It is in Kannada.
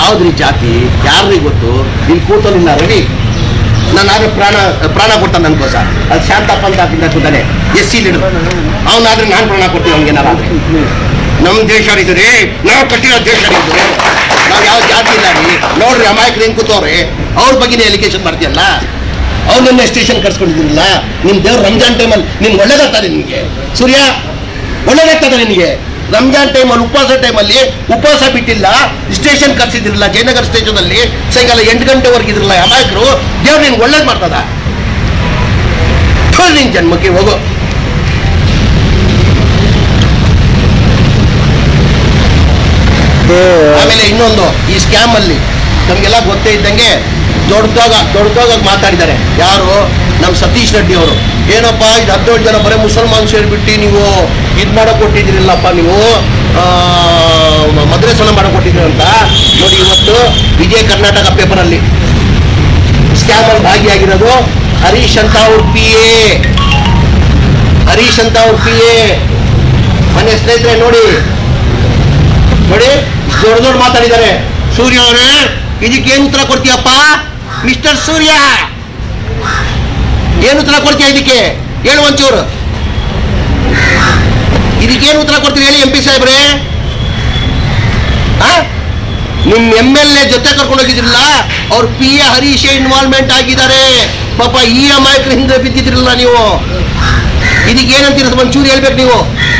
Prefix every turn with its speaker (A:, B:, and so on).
A: ಯಾವ್ದ್ರಿ ಜಾತಿ ಯಾರ್ರಿಗೆ ಗೊತ್ತು ಇಲ್ಲಿ ಕೂತಲಿಲ್ಲ ರವಿ ನಾನು ಆದ್ರೆ ಪ್ರಾಣ ಪ್ರಾಣ ಕೊಡ್ತಾನೆ ನನ್ಗೋಸ ಅದು ಶಾಂತಪ್ಪ ಅಂತ ಹಾಕಿದ್ದ ಕೂತಾನೆ ಎಸ್ ಸಿ ಲೀಡರ್ ಅವನಾದ್ರೆ ನಾನು ಪ್ರಾಣ ಕೊಡ್ತೀನಿ ಅವ್ನಿಗೇನಾರಾದ್ರೆ ನಮ್ಮ ದೇಶ ರೀ ನಾವು ಕಟ್ಟಿರೋ ದೇಶ ಇದು ನಾವು ಯಾವ ಜಾತಿ ಇಲ್ಲ ರೀ ನೋಡ್ರಿ ಅಮಾಯಕರು ಹೆಂಗ್ ಕೂತವ್ರಿ ಅವ್ರ ಬಗ್ಗೆ ಎಲಿಕೇಶನ್ ಮಾಡ್ತೀಯಲ್ಲ ಅವನನ್ನ ಸ್ಟೇಷನ್ ಕರ್ಸ್ಕೊಂಡಿದ್ದೀರಲ್ಲ ನಿಮ್ ದೇವ್ರ ರಂಜಾನ್ ಟೈಮಲ್ಲಿ ನಿನ್ ಒಳ್ಳೇದಾಗ್ತದೆ ನಿನ್ಗೆ ಸೂರ್ಯ ಒಳ್ಳೇದಾಗ್ತದೆ ನಿನಗೆ ರಂಜಾನ್ ಟೈಮಲ್ಲಿ ಉಪವಾಸ ಟೈಮಲ್ಲಿ ಉಪವಾಸ ಬಿಟ್ಟಿಲ್ಲ ಸ್ಟೇಷನ್ ಕರ್ಸಿದಿರಲ್ಲ ಜಯನಗರ ಸ್ಟೇಷನ್ ಅಲ್ಲಿ ಸಾಯಂಕಾಲ ಎಂಟು ಗಂಟೆವರೆಗೆ ಇದ್ರಲ್ಲ ಅಮಾಯಕರು ದೇವ್ರು ನಿನ್ಗೆ ಒಳ್ಳೇದು ಮಾಡ್ತದ ಥು, ನಿನ್ ಜನ್ಮಕ್ಕೆ ಹೋಗು ಆಮೇಲೆ ಇನ್ನೊಂದು ಈ ಸ್ಕ್ಯಾಮ್ ಅಲ್ಲಿ ನಮಗೆಲ್ಲ ಗೊತ್ತೇ ಇದ್ದಂಗೆ ದೊಡ್ಡದಾಗ ದೊಡ್ಡದಾಗ ಮಾತಾಡಿದ್ದಾರೆ ಯಾರು ನಮ್ಮ ಸತೀಶ್ ರೆಡ್ಡಿ ಅವರು ಏನಪ್ಪ ಇದು ಹದಿನೇಳು ಜನ ಬರೀ ಮುಸಲ್ಮಾನ್ ಸೇರಿಬಿಟ್ಟು ನೀವು ಇದು ಮಾಡಕ್ ಕೊಟ್ಟಿದ್ದೀರಿಲ್ಲಪ್ಪ ನೀವು ಆ, ಮದ್ರಸನ ಮಾಡಕ್ ಕೊಟ್ಟಿದ್ದೀರಿ ಅಂತ ನೋಡಿ ಇವತ್ತು ವಿಜಯ ಕರ್ನಾಟಕ ಪೇಪರಲ್ಲಿ ಸ್ಕ್ಯಾಮ್ ಅಲ್ಲಿ ಭಾಗಿಯಾಗಿರೋದು ಹರೀಶ್ ಅಂತ ಅವ್ರ ಪಿ ಎ ಹರೀಶ್ ಅಂತ ಅವ್ರ ಪಿ ಎ ಮನೆ ಸ್ನೇಹಿತರೆ ನೋಡಿ ನೋಡಿ ದೊಡ್ಡ ದೊಡ್ಡ ಮಾತಾಡಿದ್ದಾರೆ ಸೂರ್ಯ ಅವರೇ ಇದಕ್ಕೆ ಏನು ಉತ್ತರ ಕೊಡ್ತೀಯಪ್ಪ ಮಿಸ್ಟರ್ ಸೂರ್ಯ ಏನು ಉತ್ತರ ಕೊಡ್ತೀಯ ಇದಕ್ಕೆ ಹೇಳು ಒಂಚೂರು ಇದಕ್ಕೇನು ಉತ್ತರ ಕೊಡ್ತೀವಿ ಹೇಳಿ ಎಂ ಪಿ ಸಾಹೇಬ್ರೆ ಆ? ನಿಮ್ ಎಮ್ ಎಲ್ ಎ ಜೊತೆ ಕರ್ಕೊಂಡು ಹೋಗಿದ್ರಲ್ಲ ಅವ್ರ ಪಿ ಎ ಹರೀಶ್ ಇನ್ವಾಲ್ವ್ಮೆಂಟ್ ಆಗಿದ್ದಾರೆ ಪಾಪ ಈ ಅಮಾಯಕರ ಹಿಂದೆ ಬಿದ್ದಿದ್ರಲ್ಲ ನೀವು ಇದಕ್ಕೆ ಏನಂತೀರ ಒಂಚೂರು ಹೇಳ್ಬೇಕು ನೀವು